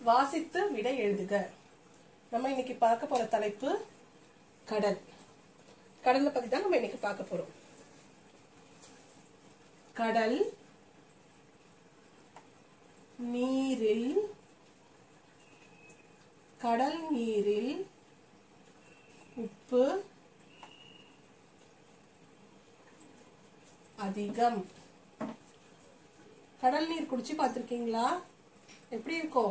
வாசித்து விடை எழுதுக நம்ம இன்னைக்கு பார்க்க போற தலைப்பு கடல் கடலை பத்தி தான் நம்ம இன்னைக்கு பார்க்க போறோம் கடல் நீரில் கடல் நீரில் உப்பு அதிகம் கடல் நீர் குடிச்சு பார்த்துருக்கீங்களா எப்படி இருக்கும்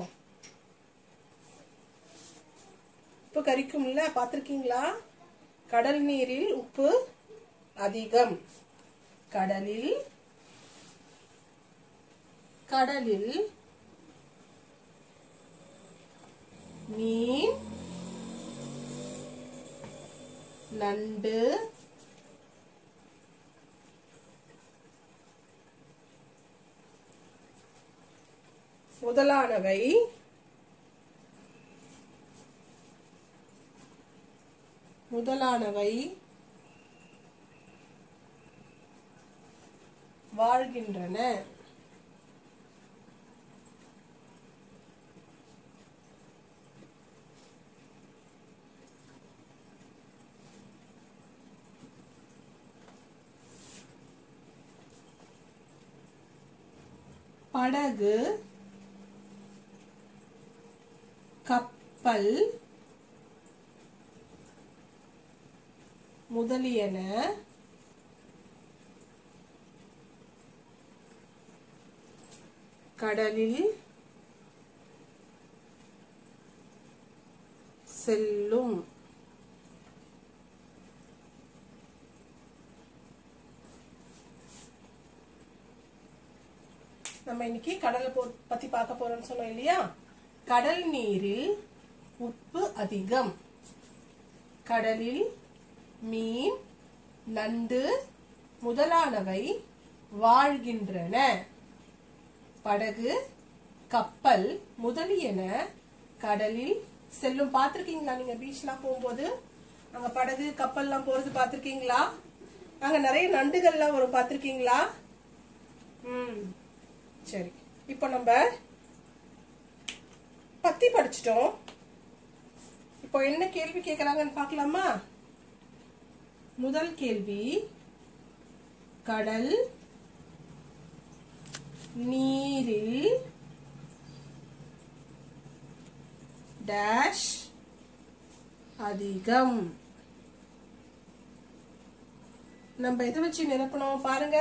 உப்பு கரிக்கும்ல பார்த்துருக்கீங்களா கடல் நீரில் உப்பு அதிகம் கடலில் கடலில் மீன் நண்டு முதலானவை முதலானவை வாழ்கின்றன படகு கப்பல் முதலியன கடலில் செல்லும் நம்ம இன்னைக்கு கடலை போ பத்தி பார்க்க போறோம்னு சொன்னோம் இல்லையா கடல் நீரில் உப்பு அதிகம் கடலில் மீன் நண்டு முதலானவை வாழ்கின்றன படகு கப்பல் முதலியன கடலில் செல்லும் பார்த்திருக்கீங்களா நீங்க பீச்லாம் போகும்போது அங்க படகு கப்பல்லாம் போறது பார்த்திருக்கீங்களா அங்க நிறைய நண்டுகள்லாம் வரும் பார்த்திருக்கீங்களா ம் சரி இப்போ நம்ம பத்தி படிச்சிட்டோம் இப்போ என்ன கேள்வி கேட்கறாங்கன்னு பார்க்கலாமா முதல் கேள்வி கடல் நீரில் டேஷ் அதிகம் நம்ம எதை வச்சு நிரப்பணும் பாருங்க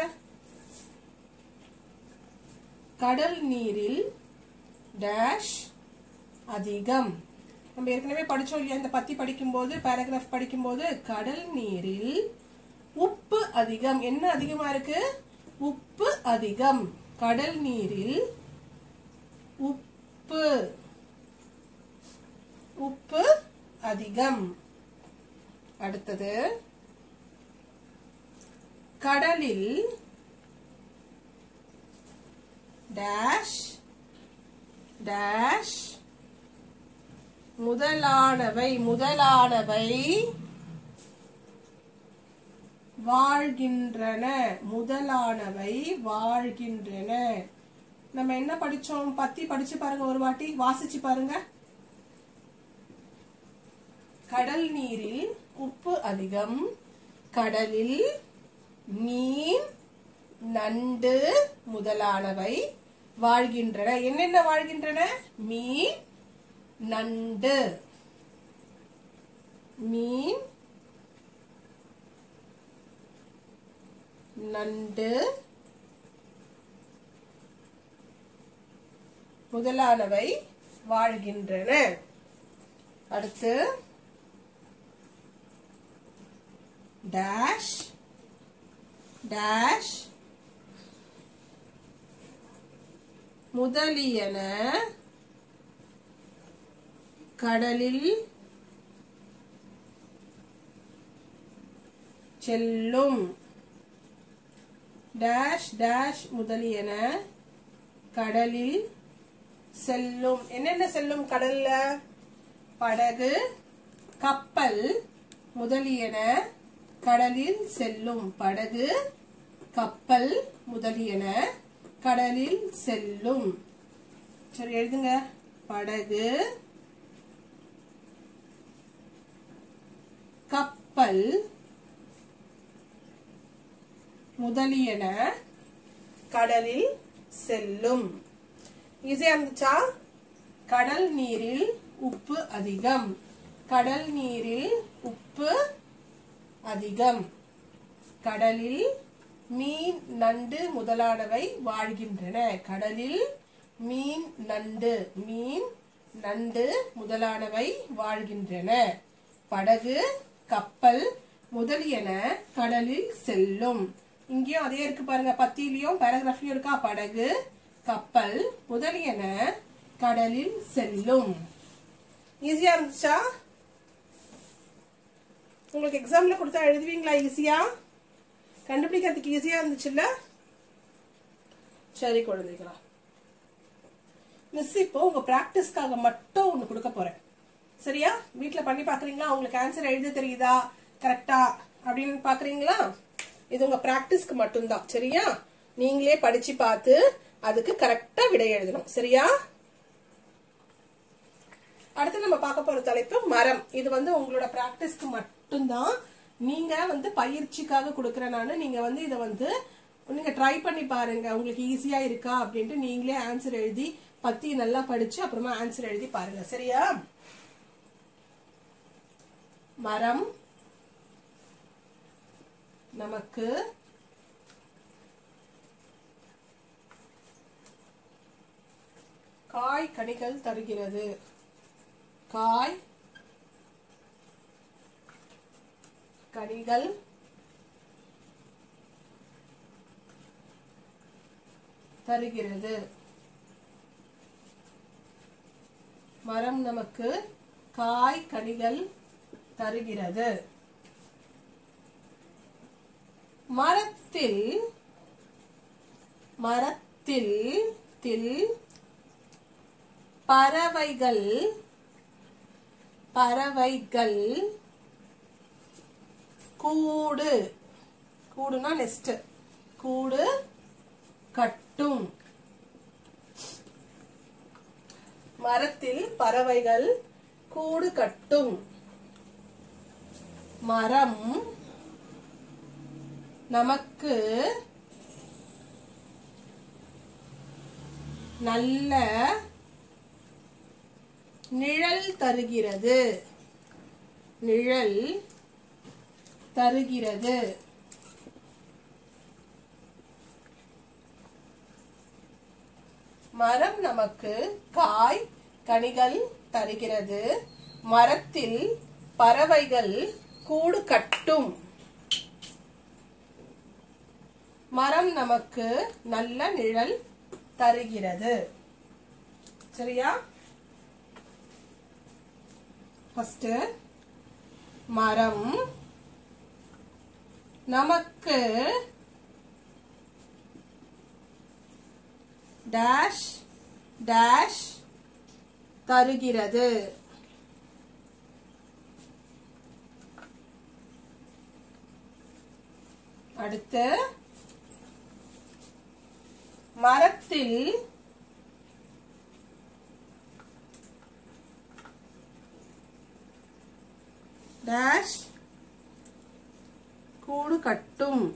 கடல் நீரில் டேஷ் அதிகம் நம்ம ஏற்கனவே படிச்சோம் இல்லையா இந்த பத்தி படிக்கும்போது பேராகிராஃப் படிக்கும்போது கடல் நீரில் உப்பு அதிகம் என்ன அதிகமா இருக்கு உப்பு அதிகம் கடல் நீரில் உப்பு உப்பு அதிகம் அடுத்தது கடலில் டேஷ் டேஷ் முதலானவை முதலானவை வாழ்கின்றன முதலானவை வாழ்கின்றன நம்ம என்ன படிச்சோம் பத்தி படிச்சு பாருங்க ஒரு வாட்டி வாசிச்சு பாருங்க கடல் நீரில் உப்பு அதிகம் கடலில் மீன் நண்டு முதலானவை வாழ்கின்றன என்னென்ன வாழ்கின்றன மீன் நண்டு மீன் நண்டு முதலானவை வாழ்கின்றன அடுத்து டேஷ் டேஷ் முதலியன கடலில் செல்லும் டேஷ் டேஷ் முதலியன கடலில் செல்லும் என்னென்ன செல்லும் கடல்ல படகு கப்பல் முதலியன கடலில் செல்லும் படகு கப்பல் முதலியன கடலில் செல்லும் சரி எழுதுங்க படகு கப்பல் முதலியன கடலில் செல்லும் ஈஸியா இருந்துச்சா கடல் நீரில் உப்பு அதிகம் கடல் நீரில் உப்பு அதிகம் கடலில் மீன் நண்டு முதலானவை வாழ்கின்றன கடலில் மீன் நண்டு மீன் நண்டு முதலானவை வாழ்கின்றன படகு கப்பல் முதலியன கடலில் செல்லும் இங்கேயும் அதே இருக்கு பாருங்க பத்தியிலையும் பேராகிராஃப்லயும் இருக்கா படகு கப்பல் முதலியன கடலில் செல்லும் ஈஸியா இருந்துச்சா உங்களுக்கு எக்ஸாம்ல கொடுத்தா எழுதுவீங்களா ஈஸியா கண்டுபிடிக்கிறதுக்கு ஈஸியா இருந்துச்சுல்ல சரி குழந்தைகளா மிஸ் இப்போ உங்க பிராக்டிஸ்க்காக மட்டும் ஒன்று கொடுக்க போறேன் சரியா வீட்ல பண்ணி பாக்குறீங்களா உங்களுக்கு ஆன்சர் எழுத தெரியுதா கரெக்டா அப்படின்னு பாக்குறீங்களா இது உங்க பிராக்டிஸ்க்கு மட்டும்தான் சரியா நீங்களே படிச்சு பார்த்து அதுக்கு கரெக்டா விடை எழுதணும் சரியா அடுத்து நம்ம பார்க்க போற தலைப்பு மரம் இது வந்து உங்களோட பிராக்டிஸ்க்கு மட்டும்தான் நீங்க வந்து பயிற்சிக்காக கொடுக்குறேன் நானு நீங்க வந்து இதை வந்து நீங்க ட்ரை பண்ணி பாருங்க உங்களுக்கு ஈஸியா இருக்கா அப்படின்ட்டு நீங்களே ஆன்சர் எழுதி பத்தி நல்லா படிச்சு அப்புறமா ஆன்சர் எழுதி பாருங்க சரியா மரம் நமக்கு காய் கனிகள் தருகிறது காய் கனிகள் தருகிறது மரம் நமக்கு காய் கனிகள் தருகிறது மரத்தில் மரத்தில் தில் பறவைகள் பறவைகள் கூடு கூடுனா நெஸ்ட் கூடு கட்டும் மரத்தில் பறவைகள் கூடு கட்டும் மரம் நமக்கு நல்ல நிழல் தருகிறது நிழல் தருகிறது மரம் நமக்கு காய் கனிகள் தருகிறது மரத்தில் பறவைகள் கூடு கட்டும் மரம் நமக்கு நல்ல நிழல் தருகிறது சரியா ஃபர்ஸ்ட் மரம் நமக்கு டேஷ் டேஷ் தருகிறது அடுத்து மரத்தில் டேஷ் கூடு கட்டும்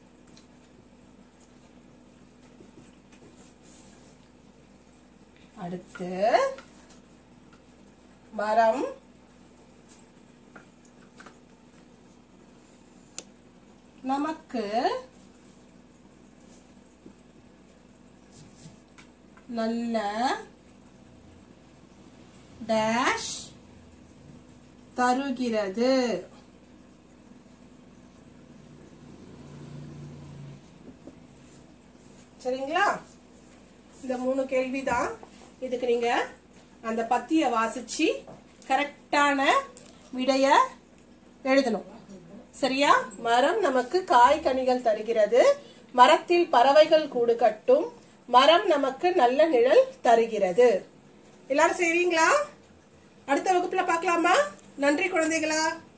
அடுத்து மரம் நமக்கு நல்ல டேஷ் தருகிறது சரிங்களா இந்த மூணு கேள்விதான் இதுக்கு நீங்க அந்த பத்திய வாசிச்சு கரெக்டான விடைய எழுதணும் சரியா மரம் நமக்கு காய் கனிகள் தருகிறது மரத்தில் பறவைகள் கூடு கட்டும் மரம் நமக்கு நல்ல நிழல் தருகிறது எல்லாரும் செய்வீங்களா அடுத்த வகுப்புல பார்க்கலாமா நன்றி குழந்தைகளா